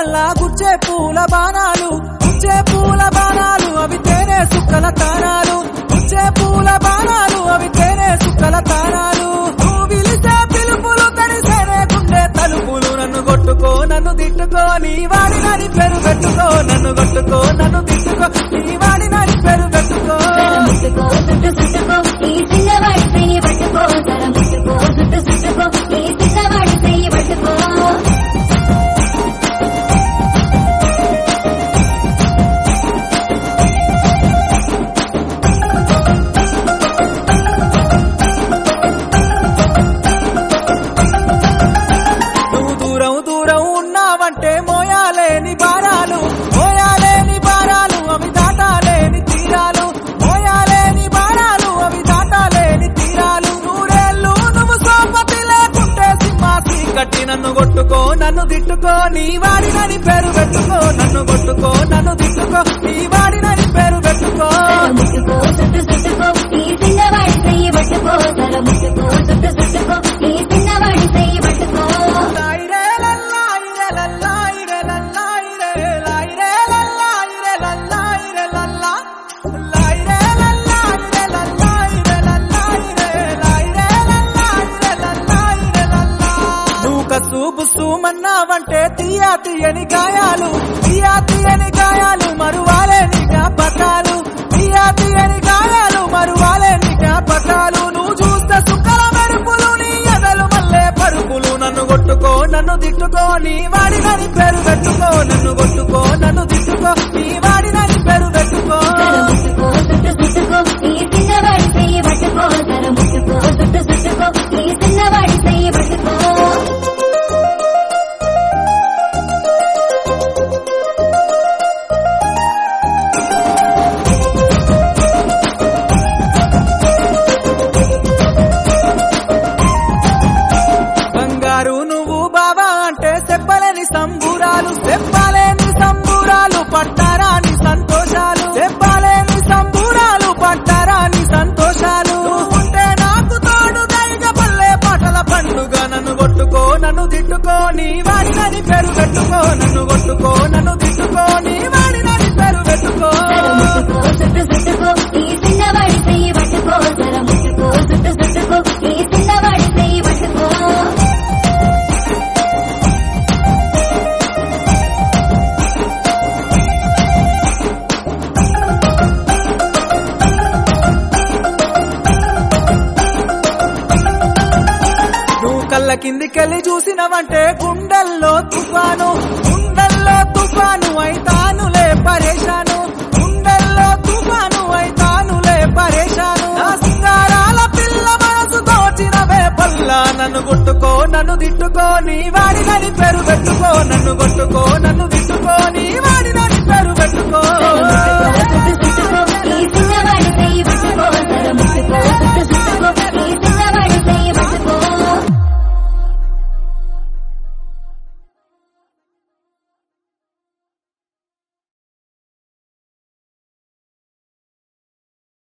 గుండెలల్లా గుచ్చే పూల బాణాలు గుచ్చే పూల బాణాలు అవి తేనె సుక్కల తారాలు గుచ్చే పూల బాణాలు అవి తేనె సుక్కల తారాలు నువ్వు పిలిచే పిలుపులు తడిసేనే గుండె తలుపులు నన్ను కొట్టుకో నన్ను తిట్టుకో నీ వాడి నని పేరు పెట్టుకో నన్ను కొట్టుకో నన్ను తిట్టుకో నీ వాడి నని పేరు పెట్టుకో ముట్టుకో చుట్టు చుట్టుకో ఈ చిన్నవాడి చెయ్యి పట్టుకో సర ముట్టుకో చుట్టు చుట్టుకో ఈ చిన్నవాడి చెయ్యి పట్టుకో నువ్వు దూరం దూరం ఉన్నావంటే మోయాలేని భారాలు మోయాలేని భారాలు అవి దాటాలేని తీరాలు మోయాలేని భారాలు అవి దాటాలేని తీరాలు నూరేళ్ళు నువ్వు సోపతి లేకుంటే సింహాసి కట్టి నన్ను కొట్టుకో నన్ను తిట్టుకో నీ వాడినని పేరు పెట్టుకో నన్ను కొట్టుకో నన్ను తిట్టుకో నీ వాడినని పేరు పెట్టుకో సర ముట్టుకో చుట్టు చుట్టుకో ఈ చిన్నవాడి చెయ్యి పట్టుకో సర ముట్టుకో చుట్టు చుట్టుకో ఈ చిన్నవాడి చెయ్యి పట్టుకో లాయిరే లల్లాయిరే లల్లాయిరే లాయిరే లల్లాయిరే లల్లాయిరే లల్లాయిరే లల్లా. లాయిరే లల్లాయిరే లల్లాయిరే లల్లాయిరే లాయిరే లల్లాయిరే లల్లాయిరే లల్లా. నువ్వు కసు బుస్సు మన్నావంటే తీయా తీయని గాయాలు తీయా తీయని గాయాలు మరువాలేని జ్ఞాపకాలు తీయా తీయని గాయాలు మరువాలేని జ్ఞాపకాలు నువ్వు చూస్తే సుక్కల మెరుపులు నీ ఎదలు మల్లే పరుపులు నన్ను కొట్టుకో నన్ను తిట్టుకో నీ వాడినని పేరు పెట్టుకో నన్ను కొట్టుకో నన్ను తిట్టుకో నీ వాడినని పేరు పెట్టుకో సర ముట్టుకో చుట్టు చుట్టుకో ఈ చిన్నవాడి చెయ్యి పట్టుకో సర ముట్టుకో చుట్టు చుట్టుకో ఈ చిన్నవాడి చెయ్యి పట్టుకో బంగారు నువ్వు బాబా అంటే చెప్పలేని సంబూరాలు చెప్పలేని సంబూరాలు పట్టారాని సంతోషాలు చెప్పలేని సంబూరాలు పట్టారాని సంతోషాలు నువ్వు ఉంటే నాకు తోడు దైగ పల్లె పాటల పండుగ నన్ను కొట్టుకో నన్ను తిట్టుకో నీ వాడినని పేరు పెట్టుకో నన్ను కొట్టుకో నన్ను తిట్టుకో నీ వాడినని పేరు పెట్టుకో సర ముట్టుకో చుట్టు చుట్టుకో ఈ చిన్నవాడి చెయ్యి పట్టుకో సర ముట్టుకో చుట్టు చుట్టుకో ఈ చిన్నవాడి చెయ్యి పట్టుకో నువ్వు కళ్ళ కిందికెళ్ళి చూసినవంటే గుండెల్లో తుఫాను గుండెల్లో తుఫాను అయితానులే పరేషాను గుండెల్లో తుఫాను అయితానులే పరేషాను నా సింగారాల పిల్ల మనసు దోచినవే పల్లా నన్ను కొట్టుకో నన్ను తిట్టుకో నీ వాడినని పేరు పెట్టుకో నన్ను కొట్టుకో నన్ను తిట్టుకో నీ వాడినని పేరు పెట్టుకో